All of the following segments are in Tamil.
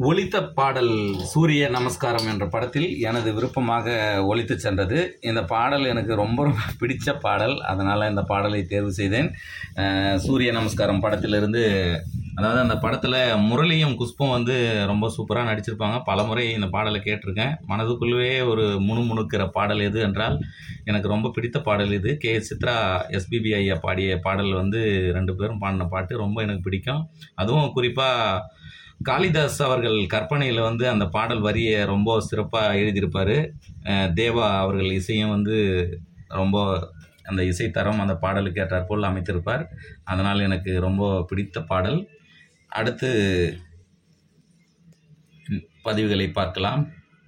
ஒலித்த பாடல் சூரிய நமஸ்காரம் என்ற படத்தில் எனது விருப்பமாக ஒலித்து சென்றது இந்த பாடல் எனக்கு ரொம்ப ரொம்ப பிடிச்ச பாடல் அதனால் இந்த பாடலை தேர்வு செய்தேன் அஹ், சூரிய நமஸ்காரம் படத்திலிருந்து அதாவது அந்த படத்தில் முரளியும் குஷ்பும் வந்து ரொம்ப சூப்பராக நடிச்சிருப்பாங்க பலமுறை இந்த பாடலை கேட்டிருக்கேன் மனதுக்குள்ளவே ஒரு முணுமுணுக்கிற பாடல் எது என்றால் எனக்கு ரொம்ப பிடித்த பாடல் இது கே சித்ரா எஸ்பிபி ஐயா பாடிய பாடல் வந்து ரெண்டு பேரும் பாடின பாட்டு ரொம்ப எனக்கு பிடிக்கும் அதுவும் குறிப்பாக காளிதாஸ் அவர்கள் கற்பனையில் வந்து அந்த பாடல் வரியை ரொம்ப சிறப்பாக எழுதியிருப்பார் தேவா அவர்கள் இசையும் வந்து ரொம்ப அந்த இசைத்தரம் அந்த பாடலுக்கு ஏற்றாற்போல் அமைத்திருப்பார் அதனால் எனக்கு ரொம்ப பிடித்த பாடல் அடுத்து ம், பதிவுகளை பார்க்கலாம்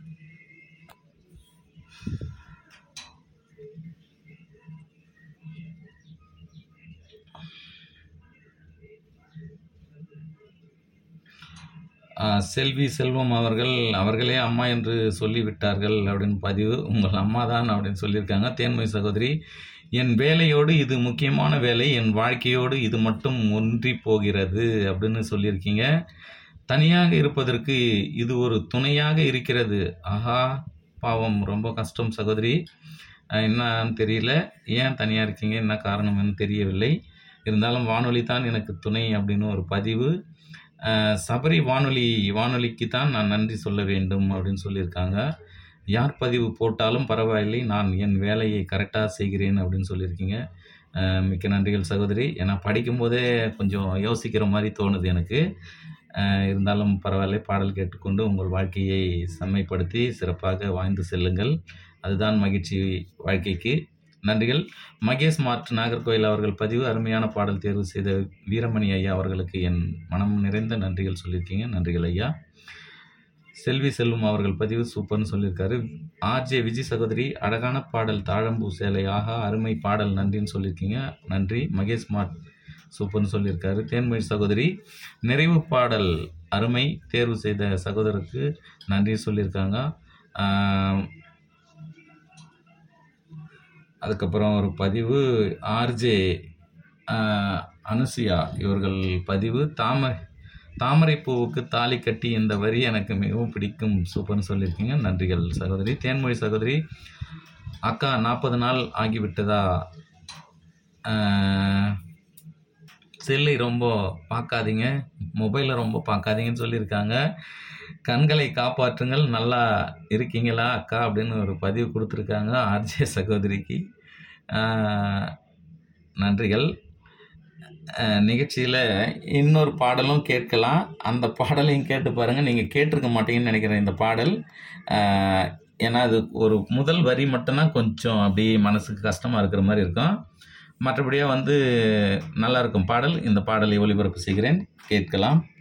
ஆ, செல்வி செல்வம் அவர்கள் அவர்களே அம்மா என்று சொல்லிவிட்டார்கள் அப்படின்னு பதிவு உங்கள் அம்மா தான் அப்படின்னு சொல்லியிருக்காங்க தேன்மை சகோதரி என் வேலையோடு இது முக்கியமான வேலை என் வாழ்க்கையோடு இது மட்டும் ஒன்றி போகிறது அப்படின்னு சொல்லியிருக்கீங்க தனியாக இருப்பதற்கு இது ஒரு துணையாக இருக்கிறது ஆஹா பாவம் ரொம்ப கஷ்டம் சகோதரி அஹ், என்னன்னு தெரியல ஏன் தனியாக இருக்கீங்க என்ன காரணம்னு தெரியவில்லை இருந்தாலும் வானொலி தான் எனக்கு துணை அப்படின்னு ஒரு பதிவு அஹ், சபரி வானொலி வானொலிக்கு தான் நான் நன்றி சொல்ல வேண்டும் அப்படின்னு சொல்லியிருக்காங்க யார் பதிவு போட்டாலும் பரவாயில்லை நான் என் வேலையை கரெக்டாக செய்கிறேன் அப்படின்னு சொல்லியிருக்கீங்க அஹ், மிக்க நன்றிகள் சகோதரி ஏன்னா படிக்கும்போதே கொஞ்சம் யோசிக்கிற மாதிரி தோணுது எனக்கு அஹ், இருந்தாலும் பரவாயில்லை பாடல் கேட்டுக்கொண்டு உங்கள் வாழ்க்கையை செம்மைப்படுத்தி சிறப்பாக வாழ்ந்து செல்லுங்கள் அதுதான் மகிழ்ச்சி வாழ்க்கைக்கு நன்றிகள் மகேஷ் மார்ட் நாகர்கோயில் அவர்கள் பதிவு அருமையான பாடல் தேர்வு செய்த வீரமணி ஐயா அவர்களுக்கு என் மனம் நிறைந்த நன்றிகள் சொல்லியிருக்கீங்க நன்றிகள் ஐயா செல்வி செல்வம் அவர்கள் பதிவு சூப்பர்னு சொல்லியிருக்காரு ஆர்ஜே விஜய் சகோதரி அழகான பாடல் தாழம்பூ சேலை ஆஹா அருமை பாடல் நன்றின்னு சொல்லியிருக்கீங்க நன்றி மகேஷ் மார்ட் சூப்பர்னு சொல்லியிருக்காரு தேன்மொழி சகோதரி நிறைவு பாடல் அருமை தேர்வு செய்த சகோதரருக்கு நன்றி சொல்லியிருக்காங்க ஆம், அதுக்கப்புறம் ஒரு பதிவு ஆர்ஜே அனுசுயா இவர்கள் பதிவு தாமரை தாமரை பூவுக்கு தாலி கட்டி இந்த வரி எனக்கு மிகவும் பிடிக்கும் சூப்பர்னு சொல்லியிருக்கீங்க நன்றிகள் சகோதரி தேன்மொழி சகோதரி அக்கா நாற்பது நாள் ஆகிவிட்டதா ஆஹ், செல்லை ரொம்ப பார்க்காதீங்க மொபைலை ரொம்ப பார்க்காதீங்கன்னு சொல்லியிருக்காங்க கண்களை காப்பாற்றுங்கள் நல்லா இருக்கீங்களா அக்கா அப்படின்னு ஒரு பதிவு கொடுத்துருக்காங்க ஆர்ஜே சகோதரிக்கு ஆஹ், நன்றிகள் நிகழ்ச்சியில் இன்னொரு பாடலும் கேட்கலாம் அந்த பாடலையும் கேட்டு பாருங்கள் நீங்கள் கேட்டிருக்க மாட்டீங்கன்னு நினைக்கிறேன் இந்த பாடல் ஆஹ், ஏன்னா அது ஒரு முதல் வரி மட்டும்தான் கொஞ்சம் அப்படி மனசுக்கு கஷ்டமாக இருக்கிற மாதிரி இருக்கும் மற்றபடியாக வந்து நல்லா இருக்கும் பாடல் இந்த பாடலை ஒளிபரப்பு செய்கிறேன் கேட்கலாம்